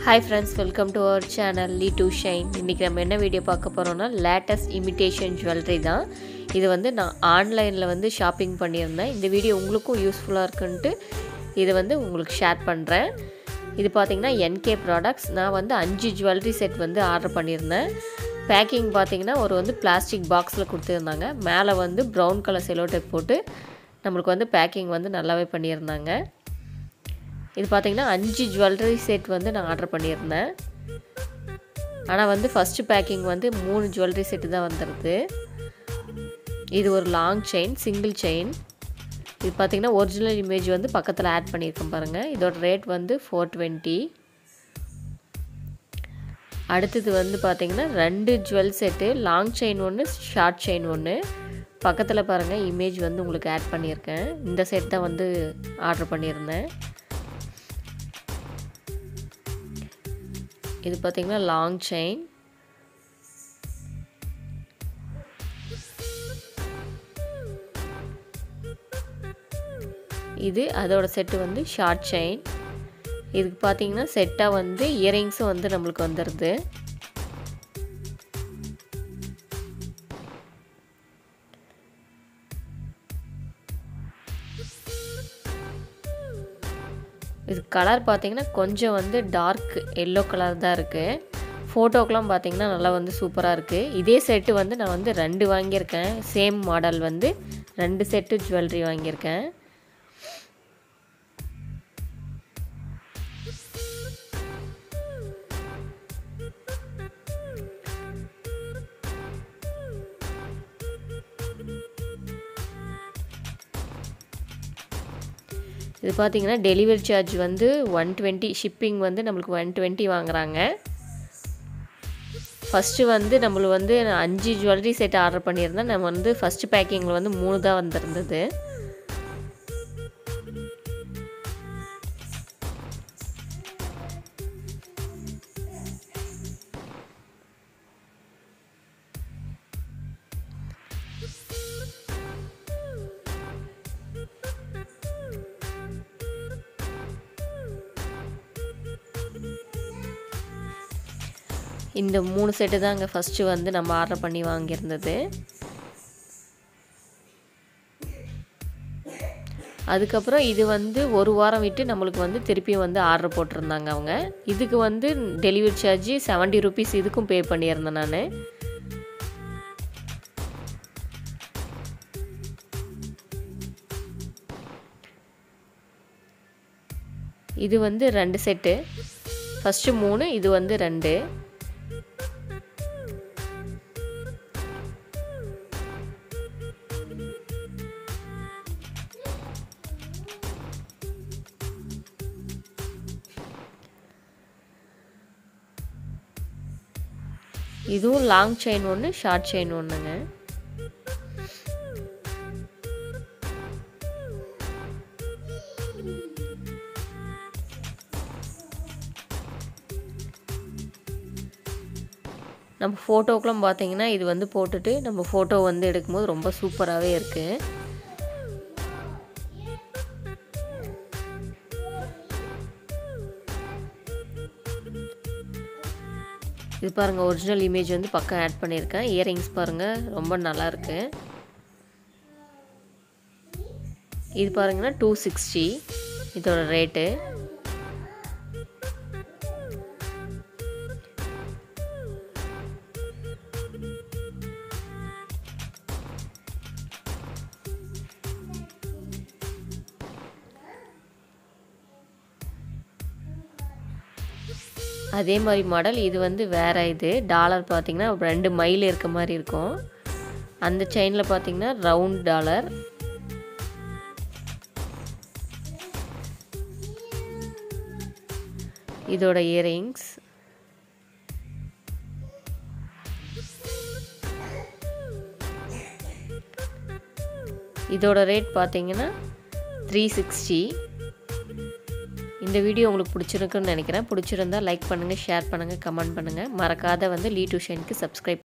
hi friends welcome to our channel lee to shine இன்றைக்கி நம்ம என்ன வீடியோ பார்க்க போகிறோம்னா லேட்டஸ்ட் இமிட்டேஷன் ஜுவல்லரி தான் இது வந்து நான் ஆன்லைனில் வந்து ஷாப்பிங் பண்ணியிருந்தேன் இந்த வீடியோ உங்களுக்கும் யூஸ்ஃபுல்லாக இருக்குன்ட்டு இதை வந்து உங்களுக்கு ஷேர் பண்ணுறேன் இது பார்த்திங்கன்னா என்கே ப்ராடக்ட்ஸ் நான் வந்து அஞ்சு ஜுவல்லரி செட் வந்து ஆர்டர் பண்ணியிருந்தேன் பேக்கிங் பார்த்திங்கன்னா ஒரு வந்து பிளாஸ்டிக் பாக்ஸில் கொடுத்துருந்தாங்க மேலே வந்து ப்ரௌன் கலர் செலோ டேப் போட்டு நம்மளுக்கு வந்து பேக்கிங் வந்து நல்லாவே பண்ணியிருந்தாங்க இது பார்த்திங்கன்னா அஞ்சு ஜுவல்லரி செட் வந்து நான் ஆர்டர் பண்ணியிருந்தேன் ஆனால் வந்து ஃபஸ்ட்டு பேக்கிங் வந்து மூணு ஜுவல்லரி செட்டு தான் வந்துடுது இது ஒரு லாங் செயின் சிங்கிள் செயின் இது பார்த்திங்கன்னா ஒரிஜினல் இமேஜ் வந்து பக்கத்தில் ஆட் பண்ணியிருக்கேன் பாருங்கள் இதோட ரேட் வந்து ஃபோர் டுவெண்ட்டி அடுத்தது வந்து பார்த்திங்கன்னா ரெண்டு ஜுவல் செட்டு லாங் செயின் ஒன்று ஷார்ட் செயின் ஒன்று பக்கத்தில் பாருங்கள் இமேஜ் வந்து உங்களுக்கு ஆட் பண்ணியிருக்கேன் இந்த செட் தான் வந்து ஆர்டர் பண்ணியிருந்தேன் இது பார்த்திங்கன்னா லாங் செயின் இது அதோட செட்டு வந்து ஷார்ட் செயின் இதுக்கு பார்த்தீங்கன்னா செட்டாக வந்து இயரிங்ஸும் வந்து நம்மளுக்கு வந்துடுது இது கலர் பார்த்தீங்கன்னா கொஞ்சம் வந்து டார்க் எல்லோ கலர் தான் இருக்குது ஃபோட்டோக்கெலாம் பார்த்தீங்கன்னா நல்லா வந்து சூப்பராக இருக்குது இதே செட்டு வந்து நான் வந்து ரெண்டு வாங்கியிருக்கேன் சேம் மாடல் வந்து ரெண்டு செட்டு ஜுவல்லரி வாங்கியிருக்கேன் இது பார்த்திங்கன்னா டெலிவரி சார்ஜ் வந்து ஒன் டுவெண்ட்டி ஷிப்பிங் வந்து நம்மளுக்கு ஒன் டுவெண்ட்டி வாங்குகிறாங்க ஃபஸ்ட்டு வந்து நம்மளுக்கு வந்து அஞ்சு ஜுவல்லரி செட் ஆர்டர் பண்ணியிருந்தேன் நம்ம வந்து ஃபஸ்ட்டு பேக்கிங்கில் வந்து மூணு தான் வந்திருந்தது இந்த மூணு செட்டு தான் அங்கே ஃபஸ்ட்டு வந்து நம்ம ஆர்டர் பண்ணி வாங்கியிருந்தது அதுக்கப்புறம் இது வந்து ஒரு வாரம் விட்டு நம்மளுக்கு வந்து திருப்பியும் வந்து ஆர்டர் போட்டிருந்தாங்க அவங்க இதுக்கு வந்து டெலிவரி சார்ஜ் செவன்ட்டி ருபீஸ் இதுக்கும் பே பண்ணியிருந்தேன் நான் இது வந்து ரெண்டு செட்டு ஃபஸ்ட்டு மூணு இது வந்து ரெண்டு இதுவும் லாங் செயின் ஒன்று ஷார்ட் செயின் ஒன்றுங்க நம்ம ஃபோட்டோக்கெலாம் பார்த்தீங்கன்னா இது வந்து போட்டுட்டு நம்ம ஃபோட்டோ வந்து எடுக்கும்போது ரொம்ப சூப்பராகவே இருக்குது இது பாருங்கள் ஒரிஜினல் இமேஜ் வந்து பக்கம் ஆட் பண்ணியிருக்கேன் இயரிங்ஸ் பாருங்கள் ரொம்ப நல்லா இருக்கு இது பாருங்கன்னா டூ சிக்ஸ்டி இதோட ரேட்டு அதே மாதிரி மாடல் இது வந்து வேறு இது டாலர் பார்த்திங்கன்னா ரெண்டு மைல் இருக்க மாதிரி இருக்கும் அந்த செயினில் பார்த்திங்கன்னா ரவுண்ட் டாலர் இதோட இயரிங்ஸ் இதோட ரேட் பார்த்தீங்கன்னா த்ரீ சிக்ஸ்டி இந்த வீடியோ உங்களுக்கு பிடிச்சிருக்குன்னு நினைக்கிறேன் பிடிச்சிருந்தா லைக் பண்ணுங்கள் ஷேர் பண்ணுங்கள் கமெண்ட் பண்ணுங்கள் மறக்காத வந்து லீ டியூஷனுக்கு சப்ஸ்கிரைப்